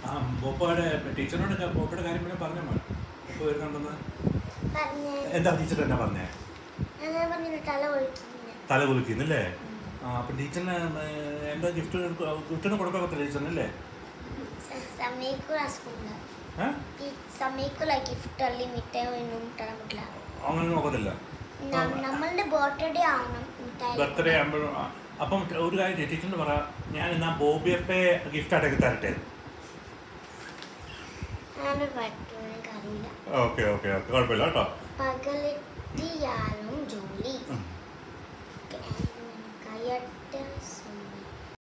ആ ബോപ്പയുടെ ടീച്ചറിനോട് ബോപ്പയുടെ കാര്യം പിന്നെ പറഞ്ഞോ മോൻ ഇപ്പോൾ വരുന്നുണ്ടെന്ന് പറഞ്ഞ എന്താ ടീച്ചർ എന്നാ പറഞ്ഞേ ഞാൻ പറഞ്ഞില്ല തല ഒഴിക്കുന്നില്ല തല കുലുക്കിന്നല്ലേ ആ അപ്പം ടീച്ചറിന് ഏർ, എന്താ ഗിഫ്റ്റ് ഗിഫ്റ്റിന് കൊടുക്കാൻ പറ്റില്ല ടീച്ചറിനല്ലേ സമയക്കുള്ള സ്കൂളിൽ ഏ ഈ സമയക്കുള്ള ഗിഫ്റ്റ് അല്ലി മിഠായി ഒന്നും തരാൻ പറ്റില്ല അങ്ങനെ നോക്കത്തില്ല ന- നമ്മളുടെ ബർത്ത്ഡേ ആവണം മിഠായി ബർത്ത്ഡേ ആകുമ്പോഴും ആ, അപ്പം ഒരു കാര്യം ചെയ്യ്, ടീച്ചറിന് പറ ഞാൻ എന്നാ ബോബിയപ്പെ ഗിഫ്റ്റായിട്ടൊക്കെ തരട്ടെ അങ്ങനെ പറ്റും എനിക്കറിയില്ല ഓക്കെ ഓക്കെ ഓക്കെ കുഴപ്പമില്ല കേട്ടോ പകലെത്തിയാലും ജോലി ഉം. കയ്യട്ട്